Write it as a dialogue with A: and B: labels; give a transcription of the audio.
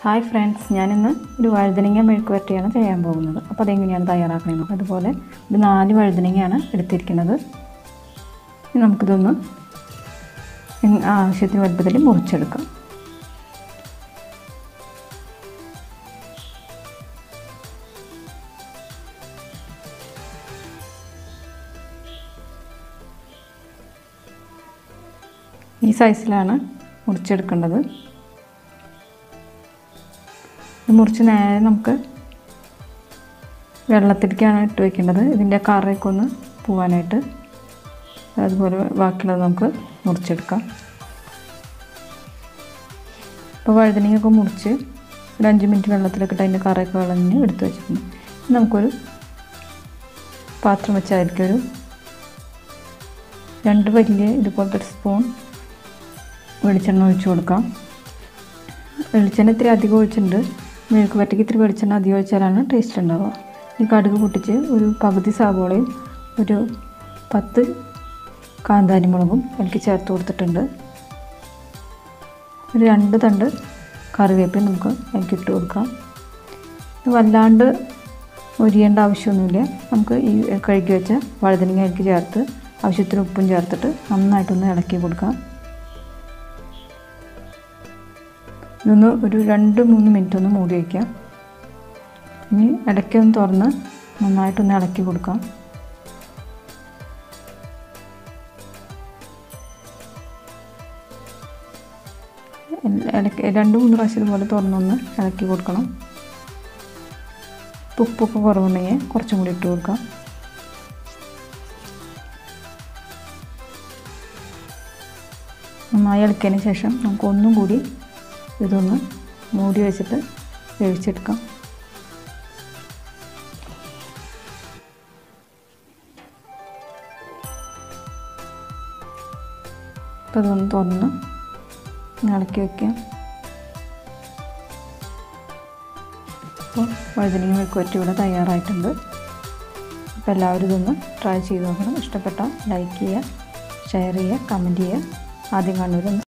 A: hi friends ഞാനിന്ന് ഒരു വഴുതനങ്ങ മെഴുക്ക് വരട്ടിയാണ് ചെയ്യാൻ പോകുന്നത് അപ്പോൾ അതെങ്ങനെയാണ് തയ്യാറാക്കുന്നത് അതുപോലെ ഒരു നാല് വഴുതനങ്ങയാണ് എടുത്തിരിക്കുന്നത് ഇനി നമുക്കിതൊന്ന് ഇങ് ആവശ്യത്തിന് വലുപ്പത്തിൽ മുറിച്ചെടുക്കാം ഈ സൈസിലാണ് മുറിച്ചെടുക്കേണ്ടത് ഇത് മുറിച്ച് നേരെ നമുക്ക് വെള്ളത്തിലേക്കാണ് ഇട്ട് വെക്കേണ്ടത് ഇതിൻ്റെ കറയൊക്കെ ഒന്ന് പോവാനായിട്ട് അതുപോലെ ബാക്കിയുള്ളത് നമുക്ക് മുറിച്ചെടുക്കാം ഇപ്പോൾ വഴുതനങ്ങയൊക്കെ മുറിച്ച് ഒരു അഞ്ച് മിനിറ്റ് വെള്ളത്തിലൊക്കെ ഇട്ട് അതിൻ്റെ കറയൊക്കെ കളഞ്ഞ് എടുത്ത് വെച്ചിട്ടുണ്ട് ഇനി നമുക്കൊരു പാത്രം വെച്ചായിരിക്കും ഒരു രണ്ട് വലിയ ഇതുപോലത്തെ ഒരു സ്പൂൺ വെളിച്ചെണ്ണ ഒഴിച്ചു കൊടുക്കാം വെളിച്ചെണ്ണ ഇത്തിരി അധികം ഒഴിച്ചിട്ടുണ്ട് മെഴുക്ക് പറ്റയ്ക്ക് ഇത്തിരി വെളിച്ചെണ്ണ അധികം ഒഴിച്ചാലാണ് ടേസ്റ്റ് ഉണ്ടാവുക ഈ കടുക് പൊട്ടിച്ച് ഒരു പകുതി സവോളയും ഒരു പത്ത് കാന്താരി മുളകും എനിക്ക് ചേർത്ത് കൊടുത്തിട്ടുണ്ട് ഒരു രണ്ട് തണ്ട് കറിവേപ്പില നമുക്ക് എനിക്ക് ഇട്ട് കൊടുക്കാം ഇത് വല്ലാണ്ട് ഒരിയേണ്ട ആവശ്യമൊന്നുമില്ല നമുക്ക് ഈ കഴുകി വെച്ച വഴുതനങ്ങ അതിലേക്ക് ചേർത്ത് ആവശ്യത്തിന് ഉപ്പും ചേർത്തിട്ട് നന്നായിട്ടൊന്ന് ഇളക്കി കൊടുക്കാം ഇതൊന്ന് ഒരു രണ്ട് മൂന്ന് മിനിറ്റ് ഒന്ന് മൂടി വയ്ക്കാം ഇനി ഇടയ്ക്കൊന്ന് തുറന്ന് നന്നായിട്ടൊന്ന് ഇളക്കി കൊടുക്കാം ഇടയ്ക്ക് രണ്ട് മൂന്ന് പ്രാവശ്യം ഇതുപോലെ തുറന്നൊന്ന് ഇളക്കി കൊടുക്കണം ഉപ്പൊക്കെ കുറവുണ്ടെങ്കിൽ കുറച്ചും കൂടി ഇട്ട് കൊടുക്കാം നന്നായി ഇളക്കിയതിന് ശേഷം നമുക്ക് ഒന്നും കൂടി ഇതൊന്ന് മൂടി വെച്ചിട്ട് വേവിച്ചെടുക്കാം അപ്പോൾ ഇതൊന്ന് തുറന്ന് ഇളക്കി വയ്ക്കാം അപ്പോൾ വഴുതനങ്ങ മെഴുക്കുവരട്ടി ഇവിടെ തയ്യാറായിട്ടുണ്ട് അപ്പോൾ എല്ലാവരും ഇതൊന്ന് ട്രൈ ചെയ്ത് നോക്കണം ഇഷ്ടപ്പെട്ടാൽ ലൈക്ക് ചെയ്യുക ഷെയർ ചെയ്യുക കമൻറ്റ് ചെയ്യുക ആദ്യം കാണുന്നവരൊന്ന്